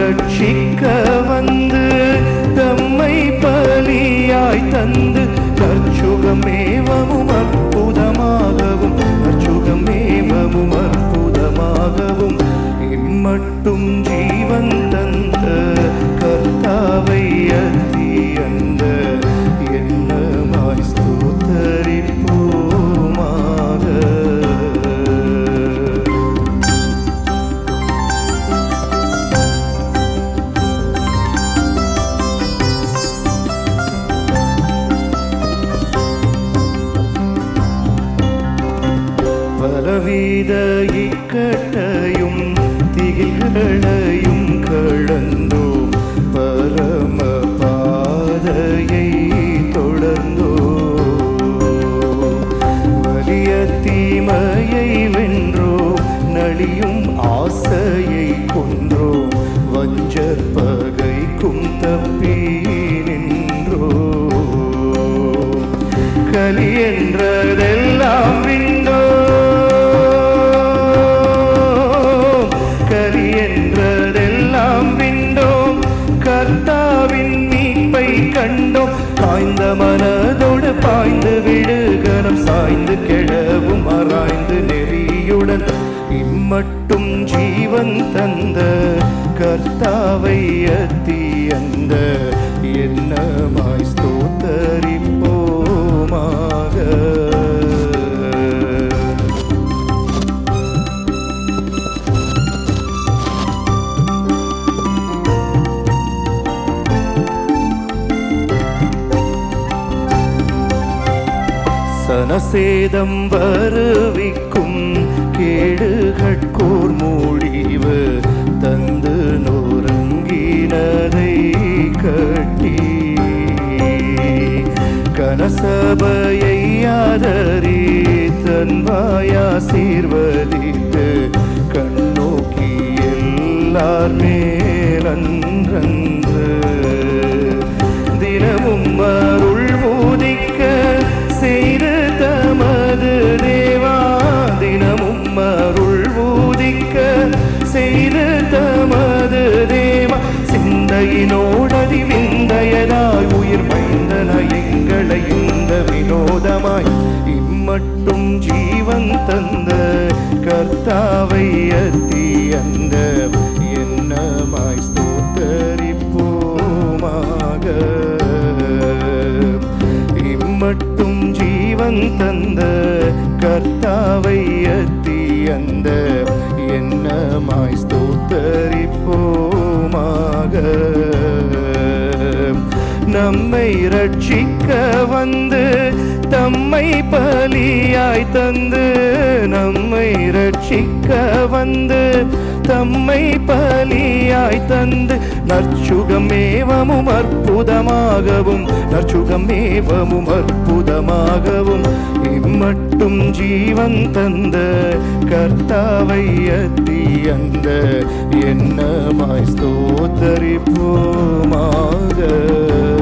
ரட்சிக்க வந்து தம்மை பலியாய் தந்து நற்சுகமேவமும் அற்புதமாகவும் நற்சுகமேவமும் அற்புதமாகவும் இம்மட்டும் ஜீவன் தந்த கர்த்தாவை அத்தி அந்த என்னமாய் ஸ்தோத்தரிப்போமாக பலவித இக்கட்டையும் திகில்களையும் கடந்தோம் பரம பாதையை தொடர்ந்தோம் வலிய தீமையை வென்றோம் நலியும் ஆசையை கொன்றோம் வஞ்சர் பகைக்கும் தப்பி நின்றோம் கலி என்றதெல்லாம் விண்டோ கலி என்றதெல்லாம் விண்டோம் கர்த்தாவின் மீட்பை கண்டோம் பாய்ந்த மனதோடு பாய்ந்து விடு கரம் சாய்ந்து கெடவும் ஆராய்ந்து நெறியுடன் இம்மட்டும் ஜீவன் தந்த கர்த்தாவை அத்தி அந்த என்னமாய் ஸ்தோத்தரிப்போமாக சனசேதம் வருவிக்கும் கேடுகட்கோர் மூடிவு தந்து நொறுங்கினதை கட்டி கனசபையை ஆதரி தன்வாயா சீர்வதித்து கண்ணோக்கி எல்லார் மேலன்றன்று தினமும் அருள் ஊதிக்க செய்து தமது தேவா தினமும் அருள் ஊதிக்க செய்து தமது தேவா சிந்தையினோடதி விந்தையதாய் உயிர் வைந்தன எங்களை இந்த வினோதமாய் இம்மட்டும் ஜீவன் தந்த கர்த்தாவை அத்தி அந்த என்னமாய் ஸ்தோத்தரிப்போமாக இம்மட்டும் ஜீவன் தந்த கர்த்தாவை அத்தி அந்த என்னமாய் ஸ்தோத்தரிப்போமாக நம்மை ரட்சிக்க வந்து தம்மை பலியாய் தந்து நம்மை ரட்சிக்க வந்து தம்மை பலியாய் தந்து நற்சுகமேவமும் அற்புதமாகவும் நற்சுகமேவமும் அற்புதமாகவும் இம்மட்டும் ஜீவன் தந்த கர்த்தாவை அத்தி அந்த என்னமாய் ஸ்தோத்தரிப்போமாக